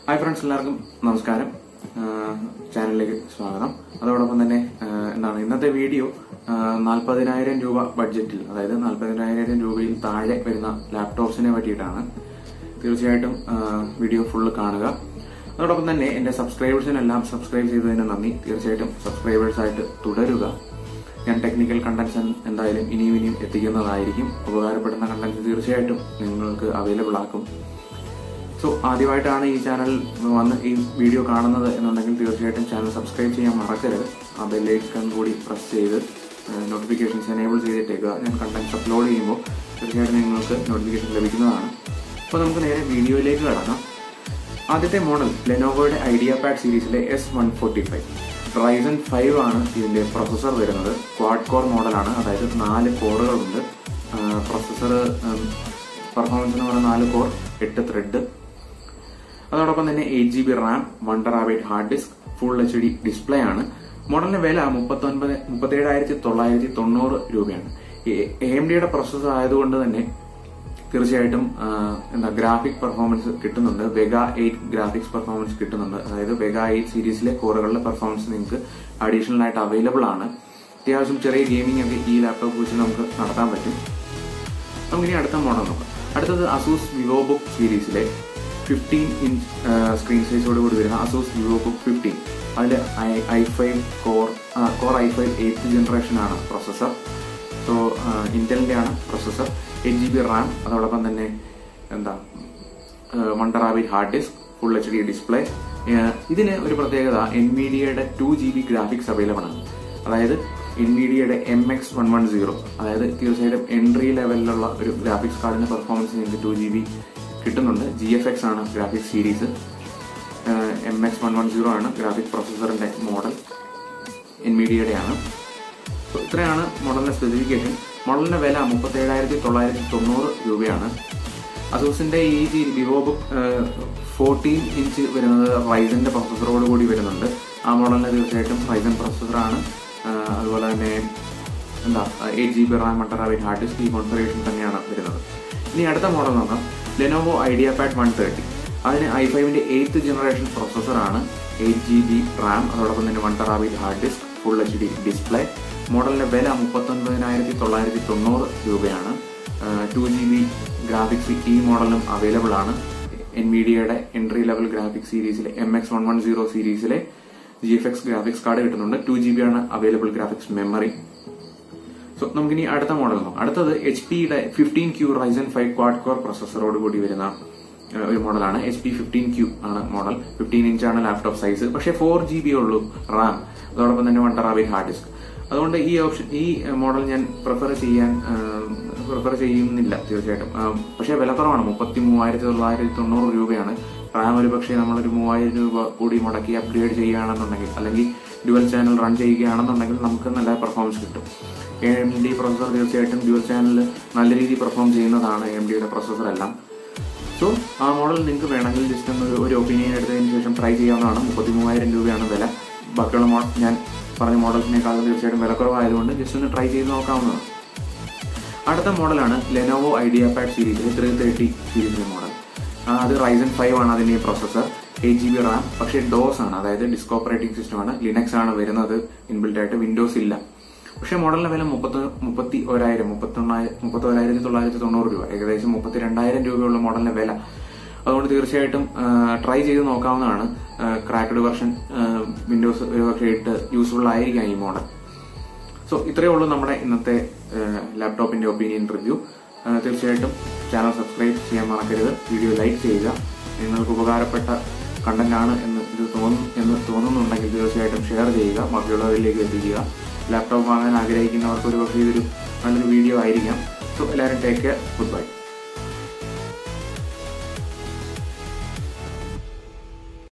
hi friends എല്ലാവർക്കും നമസ്കാരം ആഹ് ചാനലിലേക്ക് സ്വാഗതം അതോടൊപ്പം തന്നെ ആഹ് എന്താണ് ഇന്നത്തെ വീഡിയോ നാൽപ്പതിനായിരം രൂപ ബഡ്ജറ്റിൽ അതായത് നാൽപ്പതിനായിരം രൂപയിൽ താഴെ വരുന്ന ലാപ്ടോപ്സിനെ പറ്റിയിട്ടാണ് തീർച്ചയായിട്ടും ആഹ് വീഡിയോ ഫുള്ള് കാണുക അതോടൊപ്പം തന്നെ എന്റെ സബ്സ്ക്രൈബേഴ്സിനെല്ലാം സബ്സ്ക്രൈബ് ചെയ്തതിന് നന്ദി തീർച്ചയായിട്ടും സബ്സ്ക്രൈബേഴ്സ് ആയിട്ട് തുടരുക ഞാൻ ടെക്നിക്കൽ കണ്ടന്റ്സ് എന്തായാലും ഇനിയും ഇനിയും എത്തിക്കുന്നതായിരിക്കും ഉപകാരപ്പെടുന്ന കണ്ടന്റ് തീർച്ചയായിട്ടും നിങ്ങൾക്ക് അവൈലബിൾ ആക്കും സോ ആദ്യമായിട്ടാണ് ഈ ചാനൽ വന്ന് ഈ വീഡിയോ കാണുന്നത് എന്നുണ്ടെങ്കിൽ തീർച്ചയായിട്ടും ചാനൽ സബ്സ്ക്രൈബ് ചെയ്യാൻ മറക്കരുത് ആ ബെല്ലൈക്കൺ കൂടി പ്രസ് ചെയ്ത് നോട്ടിഫിക്കേഷൻസ് എനേബിൾ ചെയ്തിട്ടേക്കുക ഞാൻ കണ്ടന്റ് അപ്ലോഡ് ചെയ്യുമ്പോൾ തീർച്ചയായിട്ടും നിങ്ങൾക്ക് നോട്ടിഫിക്കേഷൻ ലഭിക്കുന്നതാണ് അപ്പോൾ നമുക്ക് നേരെ വീഡിയോയിലേക്ക് കടക്കാം ആദ്യത്തെ മോഡൽ ലെനോവോയുടെ ഐഡിയ പാഡ് സീരീസിലെ S one forty five Ryzen five ആണ് ഇതിന്റെ പ്രൊസസർ വരുന്നത് ക്വാഡ് കോർ മോഡലാണ് അതായത് നാല് കോറുകളുണ്ട് പ്രൊസസർ പെർഫോമൻസ് എന്ന് പറയുന്നത് നാല് കോർ എട്ട് ത്രെഡ് അതോടൊപ്പം തന്നെ eight G B RAM one terabyte hard disk full H D display ആണ് മോഡലിന്റെ വില മുപ്പത്തൊൻപത് മുപ്പത്തേഴായിരത്തി തൊള്ളായിരത്തി തൊണ്ണൂറ് രൂപയാണ് എ എം ഡിയുടെ പ്രൊസസർ ആയതുകൊണ്ട് തന്നെ തീർച്ചയായിട്ടും ആ, എന്താ ഗ്രാഫിക് പെർഫോമൻസ് കിട്ടുന്നുണ്ട് വെഗ എയ്റ്റ് ഗ്രാഫിക്സ് പെർഫോമൻസ് കിട്ടുന്നുണ്ട് അതായത് വെഗ എയ്റ്റ് സീരീസിലെ കോറുകളുടെ പെർഫോമൻസ് നിങ്ങൾക്ക് അഡീഷണൽ ആയിട്ട് അവൈലബിൾ ആണ് അത്യാവശ്യം ചെറിയ ഗെയിമിംഗ് ഒക്കെ ഈ ലാപ്ടോപ്പ് വെച്ച് നമുക്ക് നടത്താൻ പറ്റും നമുക്കിനി അടുത്ത മോഡൽ നോക്കാം അടുത്തത് അസൂസ് വിവോ ബുക്ക് സീരീസിലെ ഫിഫ്റ്റീൻ ഇഞ്ച് സ്ക്രീൻ സൈസോട് കൂടി വരുന്ന അസൂസ് വിവോ ബുക്ക് ഫിഫ്റ്റീൻ അതിൽ I five core core I five eighth generation ആണ് പ്രൊസസർ സോ ഇന്റലിന്റെ ആണ് processor eight G B RAM അതോടൊപ്പം തന്നെ എന്താ one terabyte hard disk full H D display ഇതിന് ഒരു പ്രത്യേകത എൻവിഡിയയുടെ two G B graphics available ആണ് അതായത് എൻവിഡിയയുടെ M X one one zero അതായത് തീർച്ചയായിട്ടും എൻട്രി ലെവലിലുള്ള ഒരു ഗ്രാഫിക്സ് കാർഡിന്റെ പെർഫോമൻസ് നിങ്ങൾക്ക് ടു ജി ബി കിട്ടുന്നുണ്ട് ജി എഫ് എക്സ് ആണ് graphics series M X one one zero ആണ് ഗ്രാഫിക് പ്രൊസസറിന്റെ മോഡൽ എൻവിഡിയയുടെ ആണ് So, ഇത്രയാണ് മോഡലിന്റെ സ്പെസിഫിക്കേഷൻ മോഡലിന്റെ വില മുപ്പത്തേഴായിരത്തി തൊള്ളായിരത്തി തൊണ്ണൂറ് രൂപയാണ് അസൂസിന്റെ ഈ G Vivo book fourteen inch വരുന്നത് റൈസന്റെ പ്രൊസസറോട് കൂടി വരുന്നുണ്ട് ആ മോഡലിന് തീർച്ചയായിട്ടും റൈസൻ പ്രൊസസറാണ് അതുപോലെ തന്നെ എന്താ eight G B RAM terabyte hard disk ഈ കോൺഫിഗറേഷൻ തന്നെയാണ് വരുന്നത് ഇനി അടുത്ത മോഡൽ നോക്കാം Lenovo Idea pad one thirty അതിന് ഐ ഫൈവിന്റെ എയ്ത്ത് ജനറേഷൻ പ്രൊസസറാണ് എയ്റ്റ് ജി ബി റാം അതോടൊപ്പം തന്നെ one terabyte hard disk full H D display മോഡലിന്റെ വില മുപ്പത്തൊൻപതിനായിരത്തി തൊള്ളായിരത്തി തൊണ്ണൂറ് രൂപയാണ് ടു ജി ബി ഗ്രാഫിക്സ് ഈ മോഡലും അവൈലബിൾ ആണ് എൻവിഡിയയുടെ എൻട്രി ലെവൽ ഗ്രാഫിക്സ് സീരീസിലെ M X one one zero സീരീസിലെ G F X graphics card കിട്ടുന്നുണ്ട് ടു ജി ബി ആണ് അവൈലബിൾ ഗ്രാഫിക്സ് മെമ്മറി സോ നമുക്കിനി അടുത്ത മോഡൽ നോക്കാം അടുത്തത് എച്ച് പിയുടെ fifteen Q Ryzen five quad core പ്രൊസസറോട് കൂടി വരുന്ന ഏഹ്, ഒരു മോഡലാണ് എച്ച് പി ഫിഫ്റ്റീൻ ക്യൂ ആണ് മോഡൽ ഫിഫ്റ്റീൻ ഇഞ്ച് ആണ് ലാപ്ടോപ്പ് സൈസ് പക്ഷേ ഫോർ ജി ബി ഉള്ളൂ റാം അതോടൊപ്പം തന്നെ വൺ ടെറാബൈറ്റ് ഹാർഡ് ഡിസ്ക് അതുകൊണ്ട് ഈ ഓപ്ഷൻ ഈ മോഡൽ ഞാൻ പ്രിഫർ ചെയ്യാൻ പ്രിഫർ ചെയ്യുന്നില്ല തീർച്ചയായിട്ടും ആ, പക്ഷേ വില കുറവാണ് മുപ്പത്തി മൂവായിരത്തി തൊള്ളായിരത്തി തൊണ്ണൂറ് രൂപയാണ് റാം ഒരു പക്ഷേ നമ്മളൊരു മൂവായിരം രൂപ കൂടി മുടക്കി അപ്ഗ്രേഡ് ചെയ്യുകയാണെന്നുണ്ടെങ്കിൽ അല്ലെങ്കിൽ ഡ്യുവൽ ചാനൽ റൺ ചെയ്യുകയാണെന്നുണ്ടെങ്കിൽ നമുക്ക് നല്ല പെർഫോമൻസ് കിട്ടും എ എം ഡി പ്രൊസസർ തീർച്ചയായിട്ടും ഡ്യുവൽ ചാനൽ നല്ല രീതിയിൽ പെർഫോം ചെയ്യുന്നതാണ് എം ഡിയുടെ പ്രൊസസർ എല്ലാം സോ ആ മോഡൽ നിങ്ങൾക്ക് വേണമെങ്കിൽ ജസ്റ്റ് ഒന്ന് ഒരു- ഒരു ഒപ്പീനിയൻ എടുത്തതിന് ശേഷം ട്രൈ ചെയ്യാവുന്നതാണ് മുപ്പത്തി മൂവായിരം രൂപയാണ് വില ബാക്കിയുള്ള മോഡൽ ഞാൻ പറഞ്ഞ മോഡൽസിനേക്കാളും തീർച്ചയായിട്ടും വിലക്കുറവായതുകൊണ്ട് ജസ്റ്റ് ഒന്ന് ട്രൈ ചെയ്ത് നോക്കാവുന്നതാണ് അടുത്ത മോഡലാണ് ലെനോവോ ഐഡിയ പാഡ് സീരീസിലെ ത്രീ തേർട്ടി സീരീസിലെ മോഡൽ ആ, അത് റൈസൻ ഫൈവ് ആണ് അതിന്റെ processor eight G B RAM പക്ഷേ ഡോസ് ആണ് അതായത് ഡിസ്ക് ഓപ്പറേറ്റിംഗ് സിസ്റ്റം ആണ് ലിനക്സ് ആണ് വരുന്നത് ഇൻബിൽഡ് ആയിട്ട് വിൻഡോസ് ഇല്ല പക്ഷേ മോഡലിന്റെ വില മുപ്പത്തി മുപ്പത്തി ഒരായിരം മുപ്പത്തൊന്നായിരം മുപ്പത്തി ഒരായിരത്തി തൊള്ളായിരത്തി തൊണ്ണൂറ് രൂപ ഏകദേശം മുപ്പത്തി രണ്ടായിരം രൂപയുള്ള മോഡലിന്റെ വില അതുകൊണ്ട് തീർച്ചയായിട്ടും ട്രൈ ചെയ്ത് നോക്കാവുന്നതാണ് ക്രാക്ഡ് വെർഷൻ വിൻഡോസ് ഒരു പക്ഷേ ഇട്ട് യൂസ്ഫുൾ ആയിരിക്കാം ഈ മോഡൽ സോ ഇത്രയേ ഉള്ളൂ നമ്മുടെ ഇന്നത്തെ ലാപ്ടോപ്പിന്റെ ഒപ്പീനിയൻ റിവ്യൂ തീർച്ചയായിട്ടും ചാനൽ സബ്സ്ക്രൈബ് ചെയ്യാൻ മറക്കരുത് വീഡിയോ ലൈക്ക് ചെയ്യുക നിങ്ങൾക്ക് ഉപകാരപ്പെട്ട കണ്ടന്റ് ആണ് എന്ന് ഇത് തോന്നുന്നു എന്ന് തോന്നുന്നുണ്ടെങ്കിൽ തീർച്ചയായിട്ടും ഷെയർ ചെയ്യുക മറ്റുള്ളവരിലേക്ക് എത്തിക്കുക ലാപ്ടോപ്പ് വാങ്ങാൻ ആഗ്രഹിക്കുന്നവർക്ക് ഒരു പക്ഷേ ഇതൊരു നല്ലൊരു വീഡിയോ ആയിരിക്കാം സോ എല്ലാവരും ടേക്ക് കെയർ ഗുഡ് ബൈ